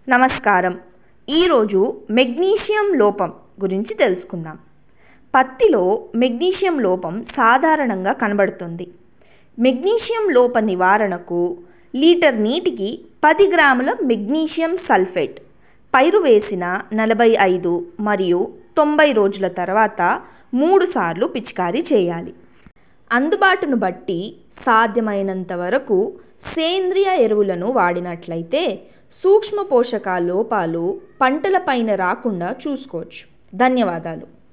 నమస్కారం ఈరోజు మెగ్నీషియం లోపం గురించి తెలుసుకుందాం పత్తిలో మెగ్నీషియం లోపం సాధారణంగా కనబడుతుంది మెగ్నీషియం లోప నివారణకు లీటర్ నీటికి పది గ్రాముల మెగ్నీషియం సల్ఫేట్ పైరు వేసిన నలభై ఐదు మరియు తొంభై రోజుల తర్వాత మూడుసార్లు పిచికారీ చేయాలి అందుబాటును బట్టి సాధ్యమైనంత వరకు సేంద్రియ ఎరువులను వాడినట్లయితే సూక్ష్మ పోషకాల లోపాలు పంటలపైన రాకుండా చూసుకోవచ్చు ధన్యవాదాలు